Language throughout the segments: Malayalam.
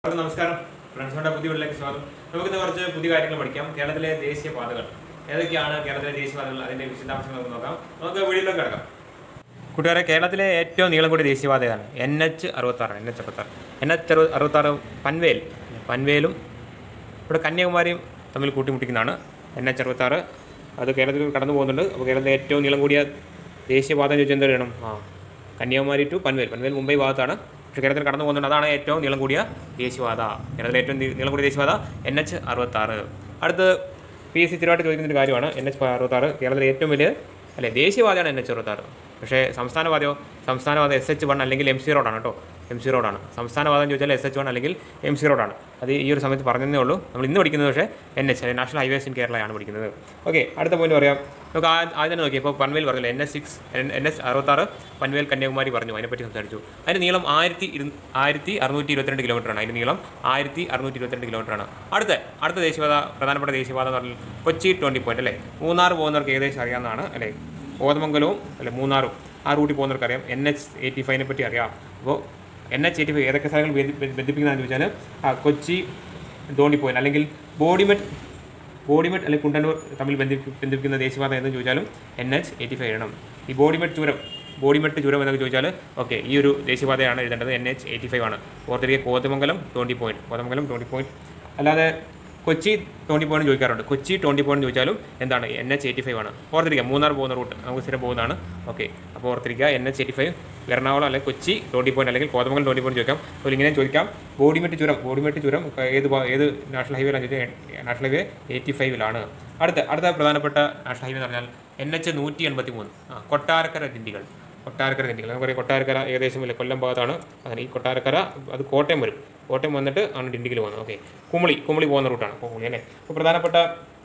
അപ്പോൾ നമസ്കാരം ഫ്രണ്ട്സുകളുടെ പുതിയ വീട്ടിലേക്ക് സ്വാഗതം നമുക്കിന്ന് കുറച്ച് പുതിയ കാര്യങ്ങൾ പഠിക്കാം കേരളത്തിലെ ദേശീയ പാതകൾ ഏതൊക്കെയാണ് കേരളത്തിലെ ദേശീയ പാതകൾ അതിന്റെ വിശദാംശങ്ങൾ നമുക്ക് നോക്കാം നമുക്ക് വീഡിയോയിലേക്ക് കിടക്കാം കൂട്ടുകാരെ കേരളത്തിലെ ഏറ്റവും നീളം കൂടിയ ദേശീയപാതയാണ് എൻ എച്ച് അറുപത്താറ് എൻ എച്ച് അറുപത്താറ് എൻ എച്ച് അറു അറുപത്താറ് പൻവേൽ പൻവേലും ഇവിടെ കന്യാകുമാരിയും തമ്മിൽ കൂട്ടിമുട്ടിക്കുന്നതാണ് എൻ എച്ച് അറുപത്താറ് അത് കേരളത്തിൽ കടന്നു പോകുന്നുണ്ട് അപ്പോൾ കേരളത്തിലെ ഏറ്റവും നീളം കൂടിയ ദേശീയപാത എന്ന് ചോദിച്ചാൽ എന്ത് വേണം ആ കന്യാകുമാരി ടു പൻവേൽ പൻവേൽ മുംബൈ ഭാഗത്താണ് പക്ഷേ കേരളത്തിൽ കടന്നു പോകുന്നുണ്ട് അതാണ് ഏറ്റവും നീളം കൂടിയ ദേശീയപാത കേരളത്തിലെ ഏറ്റവും നീ- നീളം കൂടിയ ദേശീയപാത എൻ എച്ച് അറുപത്താറ് അടുത്ത് പി എസ് സി സ്ഥിരമായിട്ട് ചോദിക്കുന്ന ഒരു കാര്യമാണ് എൻ എച്ച് അറുപത്താറ് കേരളത്തിലെ ഏറ്റവും വലിയ അല്ലേ ദേശീയപാതയാണ് എൻ എച്ച് അറുപത്താറ് പക്ഷേ സംസ്ഥാനപാതയോ സംസ്ഥാനപാത എസ് എച്ച് വൺ അല്ലെങ്കിൽ എം സി റോഡാണ് കേട്ടോ എം സി റോഡാണ് സംസ്ഥാനപാത എന്ന് ചോദിച്ചാൽ എസ് എച്ച് വൺ അല്ലെങ്കിൽ എം സി റോഡാണ് അത് ഈ ഒരു സമയത്ത് പറഞ്ഞതേ ഉള്ളൂ നമ്മൾ ഇന്ന് പഠിക്കുന്നത് പക്ഷേ N H national highways in കേരളയാണ് പഠിക്കുന്നത് ഓക്കെ അടുത്ത പോയിന്റ് പറയാം നമുക്ക് ആ- ആദ്യം തന്നെ നോക്കി ഇപ്പോൾ പൻവേൽ പറഞ്ഞില്ല N S six N S അറുപത്താറ് പൻവേൽ കന്യാകുമാരി പറഞ്ഞു അതിനെപ്പറ്റി സംസാരിച്ചു അതിന് നീളം ആയിരത്തി ഇരു ആയിരത്തി അറുന്നൂറ്റി ഇരുപത്തിരണ്ട് കിലോമീറ്ററാണ് അതിന് നീളം ആയിരത്തി അറുന്നൂറ്റി ഇരുപത്തിരണ്ട് കിലോമീറ്ററാണ് അടുത്ത അടുത്ത ദേശീയപാത പ്രധാനപ്പെട്ട ദേശീയപാത എന്ന് പറഞ്ഞാൽ കൊച്ചി ട്വൻറ്റി പോയിന്റ് അല്ലേ മൂന്നാർ പോകുന്നവർക്ക് ഏകദേശം അറിയാവുന്നതാണ് അല്ലേ കോതമംഗലവും അല്ലെ മൂന്നാറും ആ റൂട്ടിൽ പോകുന്നവർക്ക് അറിയാം എൻ എച്ച് എയ്റ്റി ഫൈവിനെ പറ്റി അറിയാം അപ്പോൾ എൻ എച്ച് എയ്റ്റി ഫൈവ് ഏതൊക്കെ സ്ഥലങ്ങൾ ബന്ധി- ബന്ധി- ബന്ധിപ്പിക്കുന്നതെന്ന് ചോദിച്ചാൽ ആ കൊച്ചി ധോണി പോയിന്റ് അല്ലെങ്കിൽ ബോഡിമെറ്റ് ബോഡിമെറ്റ് അല്ലെങ്കിൽ കുണ്ടന്നൂർ തമ്മിൽ ബന്ധി ബന്ധിപ്പിക്കുന്ന ദേശീയപാത എന്ന് ചോദിച്ചാലും എൻ എച്ച് എയ്റ്റി ഫൈവ് എഴുതണം ഈ ബോഡിമെറ്റ് ചുരം ബോഡിമെട്ട് ചുരം എന്നൊക്കെ ചോദിച്ചാൽ ഓക്കെ ഈ ഒരു ദേശീയപാതയാണ് എഴുതേണ്ടത് എൻ എച്ച് എയ്റ്റി ഫൈവ് ആണ് ഓർത്തിരിക്കുക Kothamangalam twenty point Kothamangalam twenty point അല്ലാതെ കൊച്ചി ട്വൻറ്റി പോയിന്റ് ചോദിക്കാറുണ്ട് കൊച്ചി ട്വൻറ്റി പോയിന്റ് ചോദിച്ചാലും എന്താണ് എൻ എച്ച് എയ്റ്റി ഫൈവ് ആണ് ഓർത്തിരിക്കുക മൂന്നാർ പോകുന്ന റൂട്ട് നമുക്ക് സ്ഥിരം പോകുന്നതാണ് ഓക്കെ അപ്പോൾ ഓർത്തിരിക്കുക N H eighty five Ernakulam അല്ലെങ്കിൽ കൊച്ചി ട്വൻറ്റി പോയിന്റ് അല്ലെങ്കിൽ കോതമംഗലം ട്വൻറ്റി പോയിന്റ് ചോദിക്കാം അപ്പോൾ ഇങ്ങനെ ചോദിക്കാം ബോഡിമെറ്റ് ചുരം ബോഡിമെറ്റ് ചുരം ഏത് ഭാ- ഏത് നാഷണൽ ഹൈവേയിലാണ് ചോദിച്ചാൽ നാഷണൽ ഹൈവേ എയ്റ്റി ഫൈവിലാണ് അടുത്ത അടുത്ത പ്രധാനപ്പെട്ട നാഷണൽ ഹൈവേ എന്ന് പറഞ്ഞാൽ എൻ എച്ച് നൂറ്റി എൺപത്തി മൂന്ന് ആ കൊട്ടാരക്കര ദിണ്ടികൾ കൊട്ടാരക്കര ദിണ്ടികൾ നമുക്കറിയാം കൊട്ടാരക്കര ഏകദേശം ഇല്ലേ കൊല്ലം ഭാഗത്താണ് അങ്ങനെ ഈ കൊട്ടാരക്കര അത് കോട്ടയം വരും കോട്ടയം വന്നിട്ട് ആണ് ഡിണ്ടിഗൽ പോകുന്നത് ഓക്കെ കുമളി കുമളി പോകുന്ന റൂട്ടാണ് കുമളി അല്ലേ അപ്പോൾ പ്രധാനപ്പെട്ട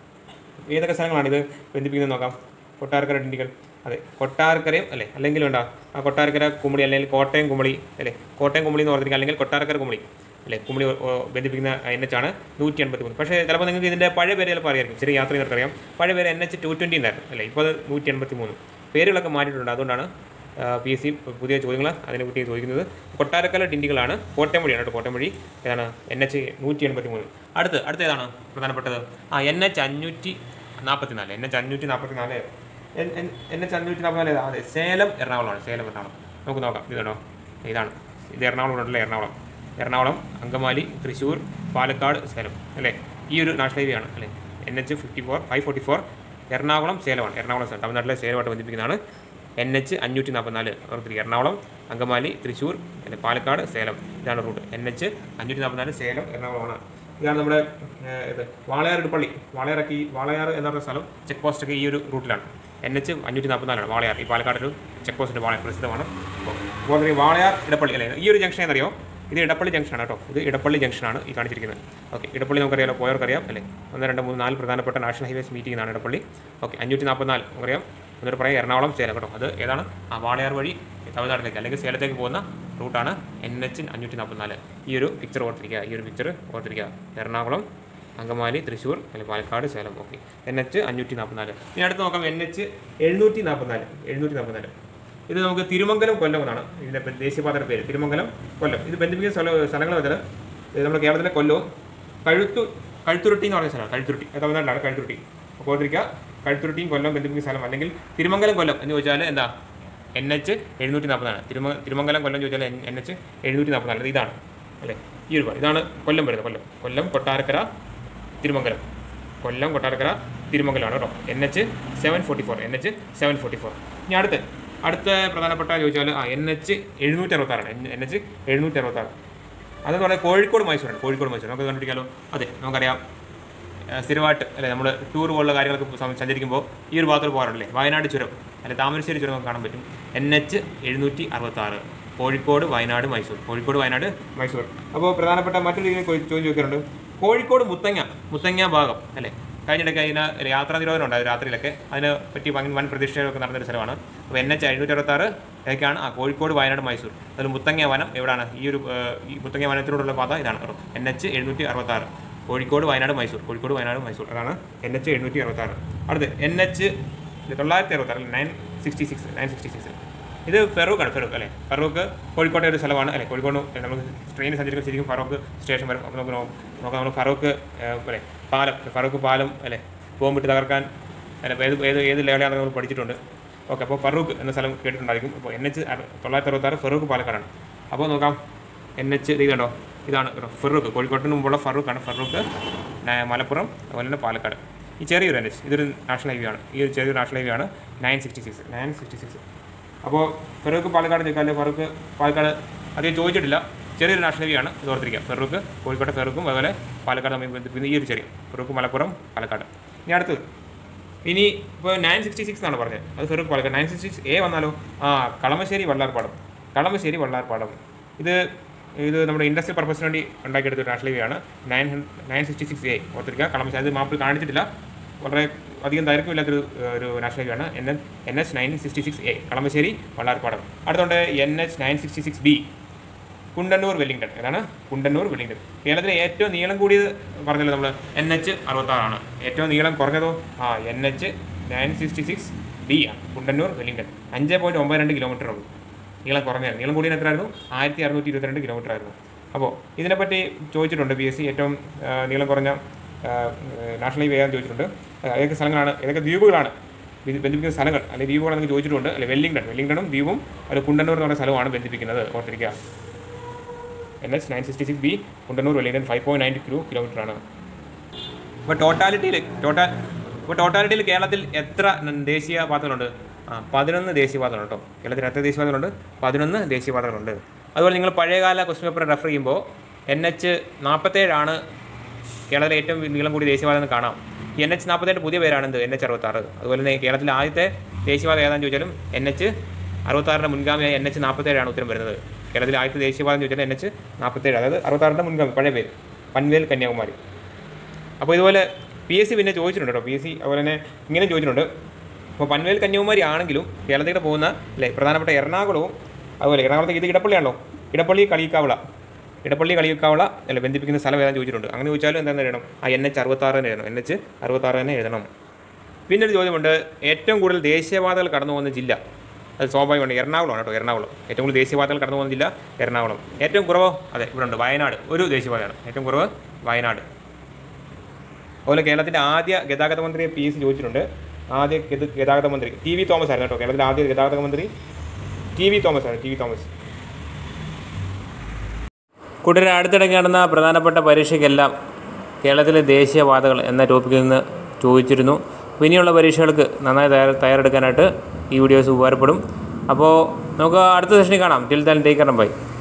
ഏതൊക്കെ സ്ഥലങ്ങളാണ് ഇത് ബന്ധിപ്പിക്കുന്നത് നോക്കാം കൊട്ടാരക്കര ഡിണ്ടിഗൽ അതെ കൊട്ടാരക്കരയും അല്ലേ അല്ലെങ്കിൽ വേണ്ട ആ കൊട്ടാരക്കര കുമളി അല്ലെങ്കിൽ കോട്ടയം കുമളി അല്ലേ കോട്ടയം കുമളി എന്ന് പറഞ്ഞിരിക്കുക അല്ലെങ്കിൽ കൊട്ടാരക്കര കുമളി അല്ലേ കുമളി ഓ, ബന്ധിപ്പിക്കുന്ന എൻ എച്ച് ആണ് നൂറ്റി എൺപത്തി മൂന്ന് പക്ഷേ ചിലപ്പോൾ നിങ്ങൾക്ക് ഇതിൻ്റെ പഴയ പേര് ചിലപ്പോൾ അറിയായിരിക്കും ചെറിയ യാത്ര ചെയ്തവർക്ക് അറിയാം പഴയ പേര് എൻ എച്ച് ടു ട്വൻറ്റി ഉണ്ടായിരുന്നു അല്ലേ ഇപ്പോൾ അത് നൂറ്റി എൺപത്തി മൂന്ന് പേരുകളൊക്കെ മാറ്റിയിട്ടുണ്ട് അതുകൊണ്ടാണ് പി എസ് സി പുതിയ ചോദ്യങ്ങൾ അതിനെ പറ്റി ചോദിക്കുന്നത് കൊട്ടാരക്കല ഡിണ്ടികളാണ് കോട്ടയം വഴിയാണ് കേട്ടോ കോട്ടയം വഴി ഏതാണ് എൻ എച്ച് നൂറ്റി എൺപത്തി മൂന്ന് അടുത്ത് അടുത്ത ഏതാണ് പ്രധാനപ്പെട്ടത് ആ എൻ എച്ച് അഞ്ഞൂറ്റി നാൽപ്പത്തി നാല് എൻ എച്ച് അഞ്ഞൂറ്റി നാൽപ്പത്തി നാല് എൻ എച്ച് അഞ്ഞൂറ്റി നാൽപ്പത്തി നാല് അതെ സേലം എറണാകുളമാണ് സേലം എറണാകുളം നമുക്ക് നോക്കാം ഇതാണോ ഇതാണ് ഇത് എറണാകുളം ഉണ്ടല്ലേ എറണാകുളം എറണാകുളം അങ്കമാലി തൃശ്ശൂർ പാലക്കാട് സേലം അല്ലേ ഈ ഒരു നാഷണൽ ഹൈവേ ആണ് അല്ലേ N H fifty four five forty four Ernakulam സേലമാണ് എറണാകുളം സേലം തമിഴ്നാട്ടിലെ സേലമായിട്ട് ബന്ധിപ്പിക്കുന്നതാണ് എൻ എച്ച് അഞ്ഞൂറ്റി നാൽപ്പത്തിനാല് ഓർത്തിരിക്കുക എറണാകുളം അങ്കമാലി തൃശ്ശൂർ അല്ലെ പാലക്കാട് സേലം ഇതാണ് റൂട്ട് എൻ എച്ച് അഞ്ഞൂറ്റി നാൽപ്പത്തിനാല് സേലം എറണാകുളമാണ് ഇതാണ് നമ്മുടെ ഏഹ്, ഇത് വാളയാർ ഇടപ്പള്ളി വാളയാറൊക്കെ ഈ വാളയാർ എന്ന് പറഞ്ഞ സ്ഥലം ചെക്ക് പോസ്റ്റ് ഒക്കെ ഈ ഒരു റൂട്ടിലാണ് എൻ എച്ച് അഞ്ഞൂറ്റി നാൽപ്പത്തിനാലാണ് വാളയാർ ഈ പാലക്കാട് ഒരു ചെക്ക് പോസ്റ്റിൻ്റെ വാളയാർ പ്രസിദ്ധമാണ് അപ്പോൾ ഓർത്തിരിക്കുക വാളയാർ ഇടപ്പള്ളി അല്ലേ ഈ ഒരു ജംഗ്ഷൻ എന്നറിയോ ഇത് ഇടപ്പള്ളി ജംഗ്ഷനാണ് കേട്ടോ ഇത് ഇടപ്പള്ളി ജംഗ്ഷനാണ് ഈ കാണിച്ചിരിക്കുന്നത് ഓക്കെ ഇടപ്പള്ളി നമുക്കറിയാലോ പോയവർക്കറിയാം അല്ലേ ഒന്ന് രണ്ട് മൂന്ന് നാല് പ്രധാനപ്പെട്ട നാഷണൽ ഹൈവേസ് മീറ്റിംഗ് ആണ് ഇടപ്പള്ളി ഓക്കെ അഞ്ഞൂറ്റി നാൽപ്പത്തിനാല് നമുക്കറിയാം എന്നിട്ട് പറയാം എറണാകുളം സേലം കേട്ടോ അത് ഏതാണ് ആ വാളയാർ വഴി തമിഴ്നാട്ടിലേക്ക് അല്ലെങ്കിൽ സേലത്തേക്ക് പോകുന്ന റൂട്ടാണ് എൻ എച്ച് അഞ്ഞൂറ്റി നാൽപ്പത്തിനാല് ഈ ഒരു പിക്ചർ ഓർത്തിരിക്കുക ഈ ഒരു പിക്ചർ ഓർത്തിരിക്കുക എറണാകുളം അങ്കമാലി തൃശ്ശൂർ അല്ലെങ്കിൽ Palakkad Salem okay N H അഞ്ഞൂറ്റി നാൽപ്പത്തിനാല് ഇനി അടുത്ത് നോക്കാം എൻ എച്ച് എഴുന്നൂറ്റി നാൽപ്പത്തിനാല് എഴുന്നൂറ്റി നാൽപ്പത്തിനാല് ഇത് നമുക്ക് തിരുമംഗലം കൊല്ലം എന്നാണ് ഇതിൻ്റെ പേ- ദേശീയപാതയുടെ പേര് തിരുമംഗലം കൊല്ലം ഇത് ബന്ധിപ്പിക്കുന്ന സ്ഥല സ്ഥലങ്ങൾ വെച്ചാൽ ഇത് നമ്മുടെ കേരളത്തിലെ കൊല്ലവും കഴുത്തു കഴുത്തുരുട്ടി എന്ന് പറഞ്ഞ സ്ഥലമാണ് കഴുത്തുരുട്ടി അത് തമിഴ്നാട്ടിലാണ് കഴുത്തുരുട്ടി അപ്പോൾ ഓർത്തിരിക്കുക കഴുത്തുരുട്ടിയും കൊല്ലം ബന്ധിപ്പിക്കുന്ന സ്ഥലം അല്ലെങ്കിൽ തിരുമംഗലം കൊല്ലം എന്ന് ചോദിച്ചാൽ എന്താ എൻ എച്ച് എഴുന്നൂറ്റി നാൽപ്പതാണ് തിരുമ തിരുമംഗലം കൊല്ലം ചോദിച്ചാൽ എൻ എച്ച് എഴുന്നൂറ്റി നാൽപ്പത്തിനാല് ഇത് ഇതാണ് അല്ലേ ഈ ഒരു പാത. ഇതാണ് കൊല്ലം വരുന്നത് കൊല്ലം കൊല്ലം കൊട്ടാരക്കര തിരുമംഗലം കൊല്ലം കൊട്ടാരക്കര തിരുമംഗലമാണ് കേട്ടോ N H seven forty four N H seven forty four ഇനി അടുത്ത് അടുത്ത പ്രധാനപ്പെട്ട ചോദിച്ചാൽ ആ എൻ എച്ച് എഴുന്നൂറ്റി അറുപത്താറാണ് എൻ എച്ച് എഴുന്നൂറ്റി അറുപത്താറ് അതെന്ന് പറഞ്ഞാൽ കോഴിക്കോട് മൈസൂരാണ് കോഴിക്കോട് മൈസൂർ നമുക്ക് കണ്ടുപിടിക്കാമല്ലോ അതെ നമുക്കറിയാം ഏഹ് സ്ഥിരമായിട്ട് അല്ലെ നമ്മൾ ടൂർ പോലുള്ള കാര്യങ്ങളൊക്കെ സം- സഞ്ചരിക്കുമ്പോൾ ഈ ഒരു ഭാഗത്തോട് പോകാറുണ്ടല്ലേ വയനാട് ചുരം അല്ലെ താമരശ്ശേരി ചുരം നമുക്ക് കാണാൻ പറ്റും എൻ എച്ച് എഴുന്നൂറ്റി അറുപത്താറ് കോഴിക്കോട് വയനാട് മൈസൂർ കോഴിക്കോട് വയനാട് മൈസൂർ അപ്പോൾ പ്രധാനപ്പെട്ട മറ്റൊരു രീതിയിൽ കൊ- ചോദ്യം ചോദിക്കാറുണ്ട് കോഴിക്കോട് മുത്തങ്ങ മുത്തങ്ങ ഭാഗം അല്ലേ കഴിഞ്ഞിടയ്ക്ക് അതിന് ഒരു യാത്രാ നിരോധനം ഉണ്ടായത് രാത്രിയിലൊക്കെ അതിനെ പറ്റി വൻ വൻ പ്രതിഷേധമൊക്കെ നടന്നൊരു സ്ഥലമാണ് അപ്പോൾ എൻ എച്ച് എഴുന്നൂറ്റി അറുപത്താറ് ഏതൊക്കെയാണ് ആ കോഴിക്കോട് വയനാട് മൈസൂർ അതിൽ മുത്തങ്ങ വനം എവിടെയാണ് ഈ ഒരു ഏഹ്, ഈ മുത്തങ്ങ വനത്തിലൂടെയുള്ള പാത ഇതാണ് കേട്ടോ എൻ എച്ച് എഴുന്നൂറ്റി അറുപത്താറ് കോഴിക്കോട് വയനാട് മൈസൂർ കോഴിക്കോട് വയനാട് മൈസൂർ അതാണ് എൻ എച്ച് എഴുന്നൂറ്റി അറുപത്താറ് അടുത്ത് എൻ എച്ച് തൊള്ളായിരത്തി അറുപത്താറ് nine sixty six nine sixty six ഇത് ഫെറൂഖാണ് ഫെറൂഖ് അല്ലേ ഫറൂഖ് കോഴിക്കോട്ടെ ഒരു സ്ഥലമാണ് അല്ലേ കോഴിക്കോട് നമുക്ക് ട്രെയിൻ സഞ്ചരിക്കുമ്പോൾ ശരിക്കും ഫറൂഖ് സ്റ്റേഷൻ വരും അപ്പോൾ നമുക്ക് നോ- നോക്കാം നമ്മൾ ഫറൂഖ് ഏഹ്, അല്ലേ പാലം ഫറൂഖ് പാലം അല്ലേ ബോംബിട്ട് തകർക്കാൻ അല്ല ഏത് ഏത് ഏത് ലെവലാണെന്ന് നമ്മൾ പഠിച്ചിട്ടുണ്ട് ഓക്കെ അപ്പോൾ ഫറൂഖ് എന്ന സ്ഥലം കേട്ടിട്ടുണ്ടായിരിക്കും അപ്പോൾ എൻ എച്ച് തൊള്ളായിരത്തി അറുപത്താറ് ഫറൂഖ് പാലക്കാടാണ് അപ്പോൾ നോക്കാം എൻ എച്ച് ഇത് കണ്ടോ ഇതാണ് കേട്ടോ ഫറൂഖ് കോഴിക്കോട്ടിന് മുമ്പുള്ള ഫറൂഖാണ് ഫറൂഖ് ന- മലപ്പുറം അതുപോലെ തന്നെ പാലക്കാട് ഈ ചെറിയൊരു എൻ എച്ച് ഇതൊരു നാഷണൽ ഹൈവേ ആണ് ഈ ഒരു ചെറിയൊരു നാഷണൽ ഹൈവേ ആണ് nine sixty six nine sixty six അപ്പോൾ ഫറൂഖ് പാലക്കാട് ചോദിക്കാല്ലേ ഫറൂഖ് പാലക്കാട് അധികം ചോദിച്ചിട്ടില്ല ചെറിയൊരു നാഷണൽ ഹൈവേ ആണ് ഇത് ഓർത്തിരിക്കുക ഫറൂഖ് കോഴിക്കോട്ടെ ഫറൂഖും അതുപോലെ പാലക്കാട് തമ്മിൽ ബന്ധിപ്പിക്കുന്ന ഈ ഒരു ചെറിയ ഫറൂഖ് മലപ്പുറം പാലക്കാട് ഇനി അടുത്തത് ഇനി ഇപ്പോൾ നയൻ സിക്സ്റ്റി സിക്സ് എന്നാണ് പറഞ്ഞത് അത് Feroke Palakkad nine sixty six A വന്നാലോ ആ കളമശ്ശേരി വള്ളാർപ്പാടം കളമശ്ശേരി വള്ളാർപ്പാടം ഇത് ഇത് നമ്മുടെ ഇൻഡസ്ട്രിയൽ പർപ്പസിന് വേണ്ടി ഉണ്ടാക്കിയെടുത്ത ഒരു നാഷണൽ ഹൈവേ ആണ് nine nine sixty six A ഓർത്തിരിക്കുക കളമശ്ശേരി അത് മാപ്പിൽ കാണിച്ചിട്ടില്ല വളരെ അധികം ദൈർഘ്യമില്ലാത്തൊരു ഏഹ്, ഒരു നാഷണൽ ഹൈവേ ആണ് N N H nine sixty six A Kalamassery Vallarpadam അടുത്തുണ്ട് N H nine sixty six B Kundannoor Wellington ഏതാണ് കുണ്ടന്നൂർ വെല്ലിംഗ്ടൺ കേരളത്തിലെ ഏറ്റവും നീളം കൂടിയത് പറഞ്ഞല്ലോ നമ്മൾ എൻ എച്ച് അറുപത്താറാണ് ഏറ്റവും നീളം കുറഞ്ഞതോ ആ N H nine sixty six B ആണ് കുണ്ടന്നൂർ വെല്ലിംഗ്ടൺ അഞ്ച് പോയിൻറ്റ് ഒമ്പത് രണ്ട് കിലോമീറ്റർ ഉള്ളൂ നീളം കുറഞ്ഞത് നീളം കൂടിയത് എത്രയായിരുന്നു ആയിരത്തി അറുന്നൂറ്റി ഇരുപത്തിരണ്ട് കിലോമീറ്റർ ആയിരുന്നു അപ്പോൾ ഇതിനെപ്പറ്റി ചോദിച്ചിട്ടുണ്ട് പി എസ് സി ഏറ്റവും ആ, നീളം കുറഞ്ഞ ആ, നാഷണൽ ഹൈവേ ആണെന്ന് ചോദിച്ചിട്ടുണ്ട് ആ, ഏതൊക്കെ സ്ഥലങ്ങളാണ് ഏതൊക്കെ ദ്വീപുകളാണ് ഇത് ബന്ധിപ്പിക്കുന്ന സ്ഥലങ്ങൾ അല്ലെങ്കിൽ ദ്വീപുകളെന്ന് ചോദിച്ചിട്ടുണ്ട് അല്ലെ വെല്ലിംഗ്ടൺ വെല്ലിംഗ്ടണും ദ്വീപും അത് കുണ്ടന്നൂർ എന്ന് പറയുന്ന സ്ഥലമാണ് ബന്ധിപ്പിക്കുന്നത് ഓർത്തിരിക്കുക N H nine sixty six B Kundannoor Wellington five point nine two kilometre ആണ് ഇപ്പോൾ ടോട്ടാലിറ്റിയിൽ ടോട്ടാ ഇപ്പോൾ ടോട്ടാലിറ്റിയിൽ കേരളത്തിൽ എത്ര ന- ദേശീയപാതകളുണ്ട് ആ പതിനൊന്ന് ദേശീയപാതകളുണ്ട് കേട്ടോ കേരളത്തിൽ എത്ര ദേശീയപാതകളുണ്ട് പതിനൊന്ന് ദേശീയപാതകളുണ്ട് അതുപോലെ നിങ്ങൾ പഴയകാല ക്വസ്റ്റ്യൻ പേപ്പർ റെഫർ ചെയ്യുമ്പോൾ എൻ എച്ച് നാൽപ്പത്തേഴാണ് കേരളത്തിലെ ഏറ്റവും നീളം കൂടിയ ദേശീയപാത എന്ന് കാണാം എൻ എച്ച് നാൽപ്പത്തേഴ് പുതിയ പേരാണ് എന്ത് എൻ എച്ച് അറുപത്താറ് അതുപോലെ തന്നെ കേരളത്തിലെ ആദ്യത്തെ ദേശീയപാത ഏതാണെന്ന് ചോദിച്ചാലും എൻ എച്ച് അറുപത്താറിൻ്റെ മുൻഗാമിയായ എൻ എച്ച് നാൽപ്പത്തേഴാണ് ഉത്തരം വരുന്നത് കേരളത്തിലെ ആദ്യത്തെ ദേശീയപാത എന്ന് ചോദിച്ചാൽ എൻ എച്ച് നാൽപ്പത്തേഴ് അതായത് അറുപത്താറിൻ്റെ മുൻഗാമി പഴയ പേര് പൻവേൽ കന്യാകുമാരി അപ്പോൾ ഇതുപോലെ പി എസ് സി പിന്നെ ചോദിച്ചിട്ടുണ്ട് കേട്ടോ പി എസ് സി അതുപോലെ തന്നെ ഇങ്ങനെ ചോദിച്ചിട്ടുണ്ട് അപ്പോൾ പൻവേൽ കന്യാകുമാരി ആണെങ്കിലും കേരളത്തിലേക്ക് പോകുന്ന അല്ലേ പ്രധാനപ്പെട്ട എറണാകുളവും അതുപോലെ എറണാകുളത്തേക്ക് ഇത് ഇടപ്പള്ളിയാണല്ലോ ഇടപ്പള്ളി കളിക്കാവള ഇടപ്പള്ളി കളിക്കാവള അല്ല ബന്ധിപ്പിക്കുന്ന സ്ഥലം ഏതാണെന്ന് ചോദിച്ചിട്ടുണ്ട് അങ്ങനെ ചോദിച്ചാലും എന്താണെന്ന് എഴുതണം ആ എൻ എച്ച് അറുപത്താറ് തന്നെ എഴുതണം എൻ എച്ച് അറുപത്താറ് തന്നെ എഴുതണം പിന്നെ ഒരു ചോദ്യമുണ്ട് ഏറ്റവും കൂടുതൽ ദേശീയപാതകൾ കടന്നു പോകുന്ന ജില്ല അത് സ്വാഭാവികമാണ് എറണാകുളമാണ് കേട്ടോ എറണാകുളം ഏറ്റവും കൂടുതൽ ദേശീയപാതകൾ കടന്നു പോകുന്ന ജില്ല എറണാകുളം ഏറ്റവും കുറവ് അതെ ഇവിടെ ഉണ്ട് വയനാട് ഒരു ദേശീയപാതയാണ് ഏറ്റവും കുറവ് വയനാട് അതുപോലെ കേരളത്തിൻ്റെ ആദ്യ ഗതാഗത മന്ത്രിയെ പി എസ് സി ചോദിച്ചിട്ടുണ്ട് ആദ്യ ഗത- ഗതാഗത മന്ത്രി ടി വി തോമസ് ആയിരുന്നു കേട്ടോ കേരളത്തിലെ ആദ്യ ഗതാഗത മന്ത്രി ടി വി തോമസ് ആണ് ടി വി തോമസ് കൂട്ടരെ അടുത്തിടയ്ക്ക് നടന്ന പ്രധാനപ്പെട്ട പരീക്ഷയ്ക്കെല്ലാം കേരളത്തിലെ ദേശീയപാതകൾ എന്ന ടോപ്പിക്കിൽ നിന്ന് ചോദിച്ചിരുന്നു അപ്പോൾ ഇനിയുള്ള പരീക്ഷകൾക്ക് നന്നായി തയ്യാർ തയ്യാറെടുക്കാനായിട്ട് ഈ വീഡിയോസ് ഉപകാരപ്പെടും അപ്പോൾ നമുക്ക് അടുത്ത സെഷനിൽ കാണാം ടിൽ ദാൻ ടേക്ക് ബൈ